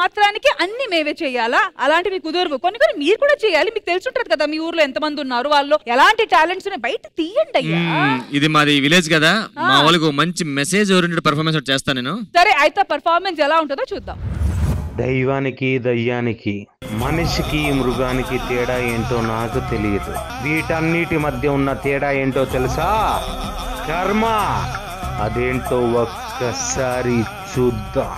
మాత్రానికి అన్ని మేవే చేయాలా అలాంటివి కుదరవు కొన్ని కొన్ని మీరు కూడా చేయాలి మీకు తెలుసుంటది కదా మీ ఊర్లో ఎంతమంది ఉన్నారు వాళ్ళు ఎలాంటి టాలెంట్స్ ఉన్నాయి బయట తీయండి అయ్యా మ్మ్, ఇది మాది విలేజ్ కదా మా వాళ్ళకి మంచి మెసేజ్ ఓరియంటెడ్ పర్ఫార్మెన్స్ ఒకటి చేస్తాను నేను సరే అయితే పర్ఫార్మెన్స్ ఎలా ఉంటుందో చూద్దాం దైవానికి దయ్యానికి మనిషికి మృగానికి తేడా ఏంటో నాకు తెలియదు వీటన్నిటి మధ్య ఉన్న తేడా ఏంటో తెలుసా కర్మ అదేంటో ఒక్కసారి చూద్దాం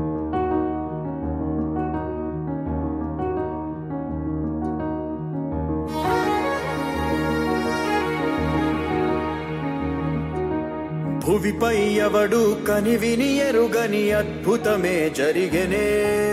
భువిపై ఎవడు కనివిని ఎరుగని అద్భుతమే జరిగెనే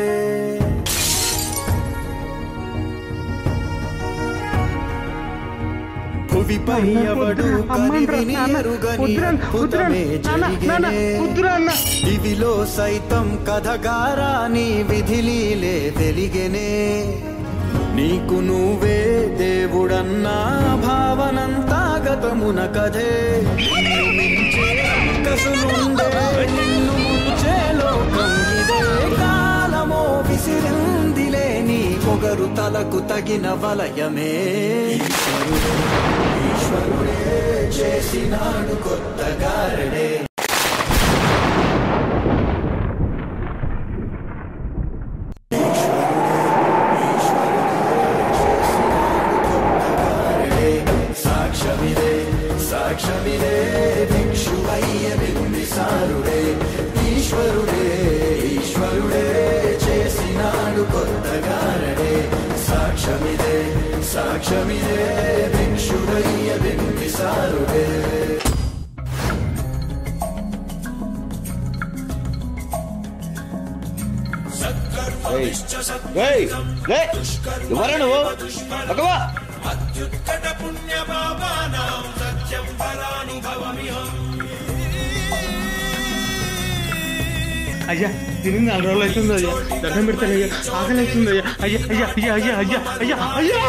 భువిపై ఎవడు కనివిని ఎరుగని అద్భుతమే జరిగెనే దివిలో సైతం కథగారాని విధిలీలే వెలిగెనే నీకు నువ్వే దేవుడన్నా భావనంతా గతమున కథే నిన్ను మించే కసులుండే నిన్ను ముంచే లోకం ఇదే కాలమో విసిరిందిలే నీ పొగరు తలకు తగిన వలయమే ఈశ్వరుడే, ఈశ్వరుడే చేసినాడు కొత్త గారడే సాక్షమిదే సాక్షమిదే భిక్షువయ్య బింబిసారుడే ఈశ్వరుడే ఈశ్వరుడే చేసినాడు కొత్తగారడే సాక్షమిదే సాక్షమిదే భిక్షువయ్య బింబిసారుడే ఎవరా నువ్వు భగవా అయ్యా తిని నాలుగు రోజులు అవుతుంది అయ్యా దండం పెడతాను అయ్యా ఆకలి అవుతుంది అయ్యా అయ్యా అయ్యా అయ్యా అయ్యా అయ్యా అయ్యా అయ్యా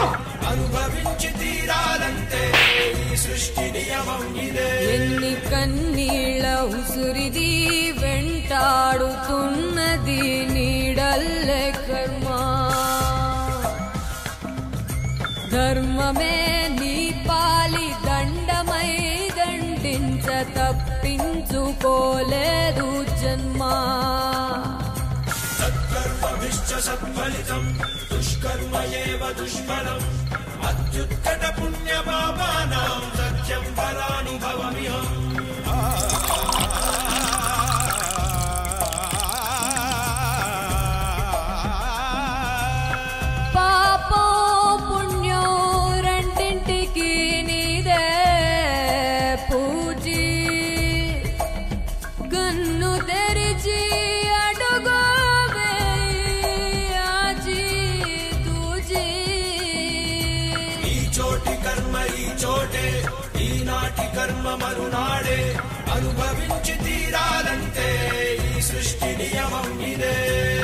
ఎన్ని కన్నీళ్ళ ఉసురిది వెంటాడుతున్నది నీడల్లే కర్మ ధర్మమే నీ పాలి దండమై దండించ తప్పించుకోలేదు జన్మ పాపం పుణ్యం రెండింటికి నీదే పూజీ కన్ను తెరిచి అడుగు ఆచి తూజీ ఈ చోటి కర్మ ఈ చోటే ఈనాటి కర్మ మరునాడే అనుభవించి తీరాలంటే ఈ సృష్టి నియమం ఇదే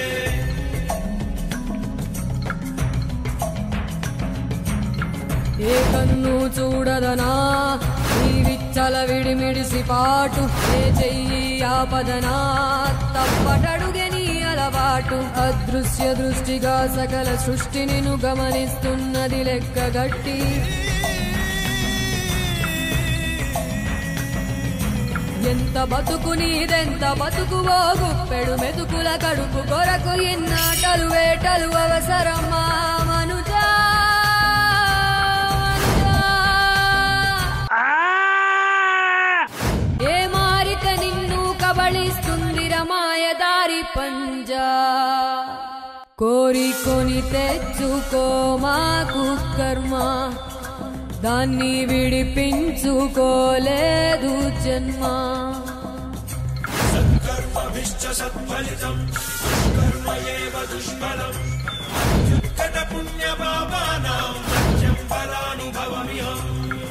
ఏ కన్ను చూడదనా ఈ విచ్చల విడిమిడిసి పాటు ఏ చెయ్యి ఆపదనా తప్పటడుగే నీ అలవాటు అదృశ్య దృష్టిగా సకల సృష్టిని ను గమనిస్తున్నది లెక్కగట్టి ఎంత బతుకు నీదెంత బతుకువో గుప్పెడు మెతుకుల కడుపు కొరకు ఎన్నాటలు వేటలు అవసరమా మనుజా ఏ మారిక నిన్ను కబళిస్తుంది రమాయదారి పంజా కోరికొని తెచ్చుకో మాకు కర్మ దాన్ని విడిపించుకోలేదు జన్మ సత్కర్మభిశ్చ సత్ఫలితం దుష్కర్మ ఏవ దుష్ఫలం అత్యుత్కట పుణ్య పాపానాం సత్యం ఫలానుభవమిహం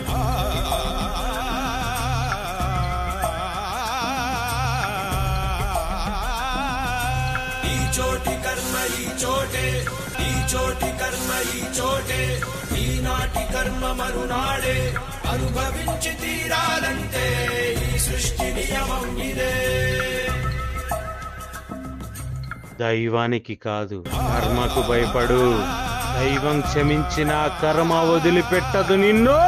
ఈ చోటి కర్మ ఈ చోటే ఈ చోటి కర్మ ఈ చోటే ఈనాటి కర్మ మరునాడే అనుభవించి తీరాలంటే ఈ సృష్టి నియమం ఇదే దైవానికి కాదు కర్మకు భయపడు దైవం క్షమించిన కర్మ వదిలిపెట్టదు నిన్ను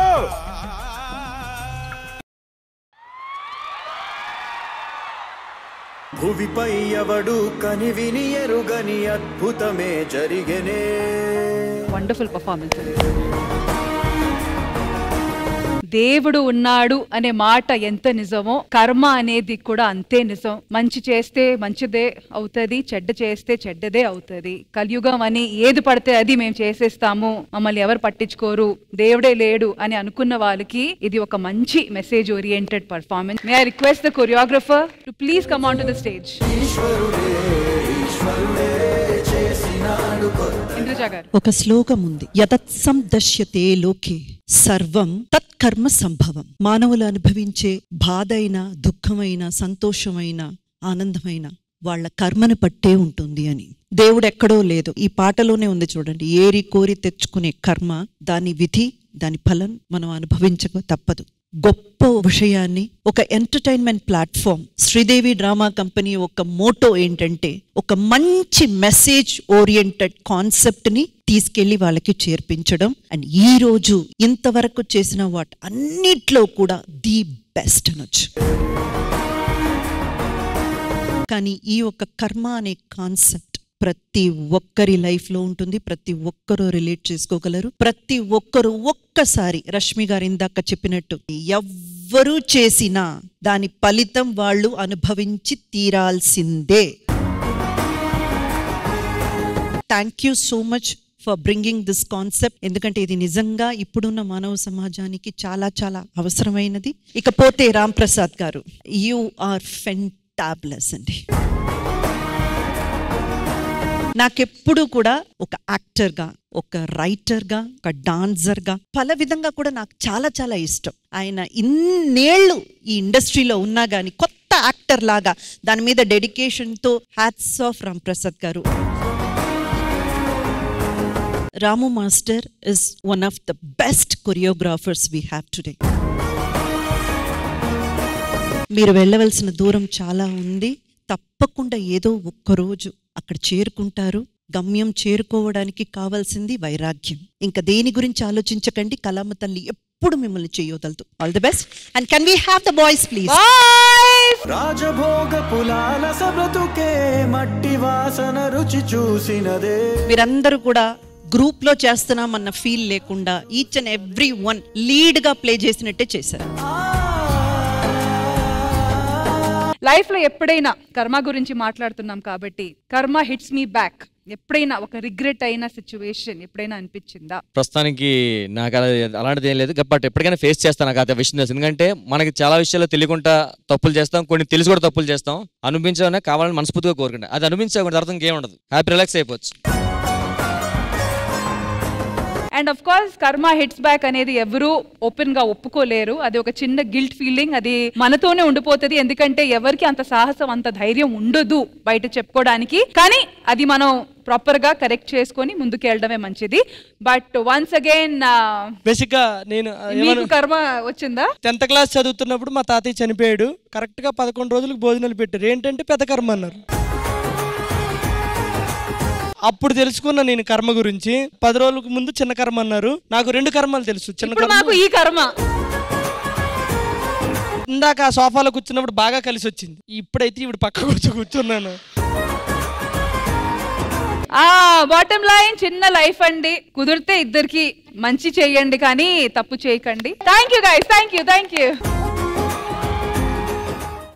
భువిపై ఎవడు కనివిని ఎరుగని అద్భుతమే జరిగెనే వండర్ఫుల్ పర్ఫార్మెన్స్ దేవుడు ఉన్నాడు అనే మాట ఎంత నిజమో కర్మ అనేది కూడా అంతే నిజం మంచి చేస్తే మంచిదే అవుతది చెడ్డ చేస్తే చెడ్డదే అవుతది కలియుగం అని ఏది పడితే అది మేము చేసేస్తాము మమ్మల్ని ఎవరు పట్టించుకోరు దేవుడే లేడు అని అనుకున్న వాళ్ళకి ఇది ఒక మంచి message oriented performance may I request the choreographer to please come on to the stage Indraja garu ఒక శ్లోకం ఉంది యతత్సం దశ్యతే లోకే సర్వం తత్కర్మ సంభవం మానవులు అనుభవించే బాధైన దుఃఖమైన సంతోషమైన ఆనందమైన వాళ్ళ కర్మను పట్టే ఉంటుంది అని దేవుడు ఎక్కడో లేదు ఈ పాటలోనే ఉంది చూడండి ఏరి కోరి తెచ్చుకునే కర్మ దాని విధి దాని ఫలం మనం అనుభవించక తప్పదు గొప్ప విషయాన్ని ఒక entertainment platform Sridevi drama company ఒక మోటో ఏంటంటే ఒక మంచి మెసేజ్ ఓరియంటెడ్ కాన్సెప్ట్ ని తీసుకెళ్లి వాళ్ళకి చేర్పించడం అండ్ ఈ రోజు ఇంతవరకు చేసిన వాటి అన్నిట్లో కూడా ది బెస్ట్ అనొచ్చు కానీ ఈ ఒక కర్మ అనే కాన్సెప్ట్ ప్రతి ఒక్కరి లైఫ్ లో ఉంటుంది ప్రతి ఒక్కరూ రిలేట్ చేసుకోగలరు ప్రతి ఒక్కరు ఒక్కసారి రష్మి గారు ఇందాక చెప్పినట్టు ఎవ్వరూ చేసినా దాని ఫలితం వాళ్ళు అనుభవించి తీరాల్సిందే thank you so much for bringing this concept ఎందుకంటే ఇది నిజంగా ఇప్పుడున్న మానవ సమాజానికి చాలా చాలా అవసరమైనది ఇకపోతే రామ్ ప్రసాద్ గారు యు ఆర్ ఫెంటాబ్లెస్ అండి నాకెప్పుడు కూడా ఒక యాక్టర్గా ఒక రైటర్గా ఒక డాన్సర్గా పల విధంగా కూడా నాకు చాలా చాలా ఇష్టం ఆయన ఇన్నేళ్ళు ఈ ఇండస్ట్రీలో ఉన్నా కానీ కొత్త యాక్టర్ లాగా దాని మీద డెడికేషన్తో hats off Ram Prasad garu Ramu master is one of the best choreographers we have today మీరు వెళ్ళవలసిన దూరం చాలా ఉంది తప్పకుండా ఏదో ఒక్కరోజు అక్కడ చేరుకుంటారు గమ్యం చేరుకోవడానికి కావాల్సింది వైరాగ్యం ఇంకా దేని గురించి ఆలోచించకండి కలామ తల్లి ఎప్పుడు మిమ్మల్ని చేయొదలదు all the best and can we have the boys please రాజభోగ పులాల సబ్రతుకే మట్టి వాసన రుచి చూసినదే మీరందరూ కూడా గ్రూప్ లో చేస్తున్నామన్న ఫీల్ లేకుండా each and every one lead గా ప్లే చేసినట్టే చేశారు లైఫ్ లో ఎప్పుడైనా కర్మ గురించి మాట్లాడుతున్నాం కాబట్టి కర్మ హిట్స్ మీ బ్యాక్ ఎప్పుడైనా ఒక రిగ్రెట్ అయిన సిచ్యువేషన్ ఎప్పుడైనా అనిపించిందా ప్రస్తుతానికి నాకు అలా అలాంటిది ఏం లేదు బట్ ఎప్పటికైనా ఫేస్ చేస్తాను నాకు అదే విషయం తెలుసు ఎందుకంటే మనకి చాలా విషయాల్లో తెలియకుండా తప్పులు చేస్తాం కొన్ని తెలిసి కూడా తప్పులు చేస్తాం అనిపించాలనే కావాలని మనస్ఫూర్తిగా కోరుకుంటా అది అనిపించకుండా అర్థం ఇంకేం ఉండదు హ్యాపీ రిలాక్స్ అయిపోవచ్చు and of course karma hits back అనేది ఎవరు ఓపెన్ గా ఒప్పుకోలేరు అది ఒక చిన్న గిల్ట్ ఫీలింగ్ అది మనతోనే ఉండిపోతుంది ఎందుకంటే ఎవరికి అంత సాహసం అంత ధైర్యం ఉండదు బయట చెప్పుకోవడానికి కానీ అది మనం ప్రాపర్ గా కరెక్ట్ చేసుకొని ముందుకు వెళ్ళడమే మంచిది బట్ వన్స్ అగైన్ బేసిక్ గా నేను ఆ, మీకు ఏమను- కర్మ వచ్చిందా టెన్త్ క్లాస్ చదువుతున్నప్పుడు మా తాతయ్య చనిపోయాడు కరెక్ట్ గా పదకొండు రోజులకు భోజనాలు పెట్టారు ఏంటంటే పెద్ద కర్మ అన్నారు అప్పుడు తెలుసుకున్నా నేను కర్మ గురించి పది రోజులకు ముందు చిన్న కర్మ అన్నారు నాకు రెండు కర్మలు తెలుసు చిన్న ఇప్పుడు కర్మ మాకు ఈ కర్మ ఇందాక ఆ సోఫాలో కూర్చున్నప్పుడు బాగా కలిసి వచ్చింది ఇప్పుడైతే ఇప్పుడు పక్క కూర్చో కూర్చున్నాను ఆ బాటమ్ లైన్ చిన్న లైఫ్ అండి కుదిరితే ఇద్దరికి మంచి చేయండి కానీ తప్పు చేయకండి thank you guys thank you thank you